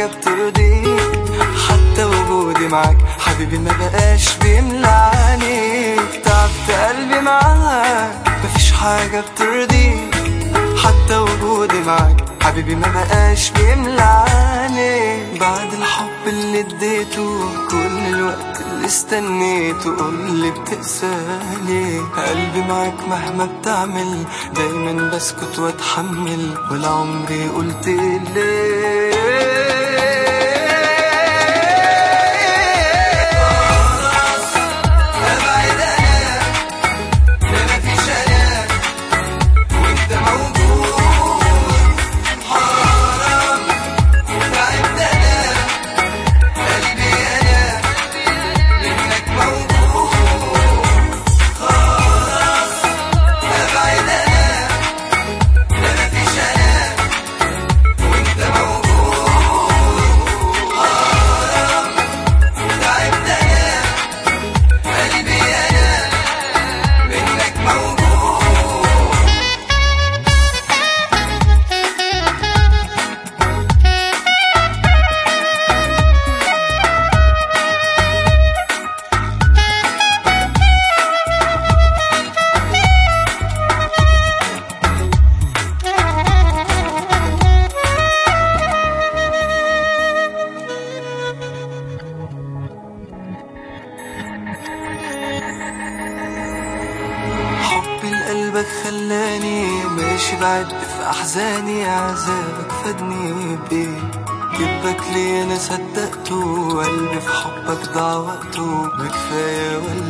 حاجة بترضيك حتى وجودي معاك حبيبي ما بقاش بيملعني تعبت قلبي معاك مفيش حاجة بترضيك حتى وجودي معاك حبيبي ما بقاش بيملعني بعد الحب اللي اديته كل الوقت اللي استنيته قولي بتقسالي قلبي معاك مهما بتعمل دايما بسكت واتحمل ولا عمري قلت حب لقلبك خلاني ماشي بعد في احزاني عذابك فادني بيه كذبك ليه انا صدقته قلبي في حبك ضاع وقته وكفايه ولا